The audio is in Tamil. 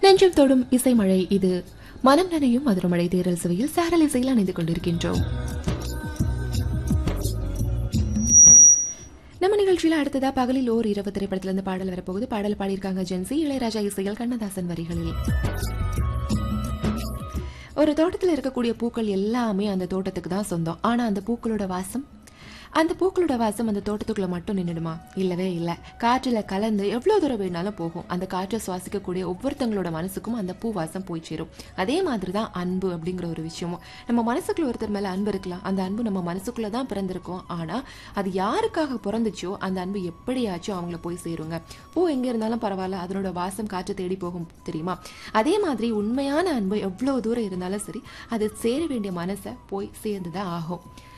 நெஞ்சம் தொடும் இசைமழை இது மனம் நனையும் மதுரமழை தேரல் சுவையில் சாரல் இசையில் அணிந்து கொண்டிருக்கின்றோம் நம்ம நிகழ்ச்சியில அடுத்ததா பகலில் ஓர் இரவு திரைப்படத்துல இருந்து பாடல் வரப்போகுது பாடல் பாடியிருக்காங்க ஜென்சி இளையராஜா இசையில் கண்ணதாசன் வரிகளில் ஒரு தோட்டத்தில் இருக்கக்கூடிய பூக்கள் எல்லாமே அந்த தோட்டத்துக்கு தான் சொந்தம் ஆனா அந்த பூக்களோட வாசம் அந்த பூக்களோட வாசம் அந்த தோட்டத்துக்குள்ள மட்டும் நின்றுடுமா இல்லவே இல்லை காற்றுல கலந்து எவ்வளவு தூரம் வேணாலும் போகும் அந்த காற்றை சுவாசிக்கக்கூடிய ஒவ்வொருத்தங்களோட மனசுக்கும் அந்த பூ வாசம் போய் சேரும் அதே மாதிரி தான் அன்பு அப்படிங்கிற ஒரு விஷயமும் நம்ம மனசுக்குள்ள ஒருத்தர் மேல அன்பு இருக்கலாம் அந்த அன்பு நம்ம மனசுக்குள்ள தான் பிறந்திருக்கும் ஆனா அது யாருக்காக பிறந்துச்சோ அந்த அன்பு எப்படியாச்சும் அவங்கள போய் சேருங்க பூ எங்க இருந்தாலும் பரவாயில்ல அதனோட வாசம் காற்றை தேடி போகும் தெரியுமா அதே மாதிரி உண்மையான அன்பு எவ்வளவு தூரம் இருந்தாலும் சரி அது சேர வேண்டிய மனசை போய் சேர்ந்துதான் ஆகும்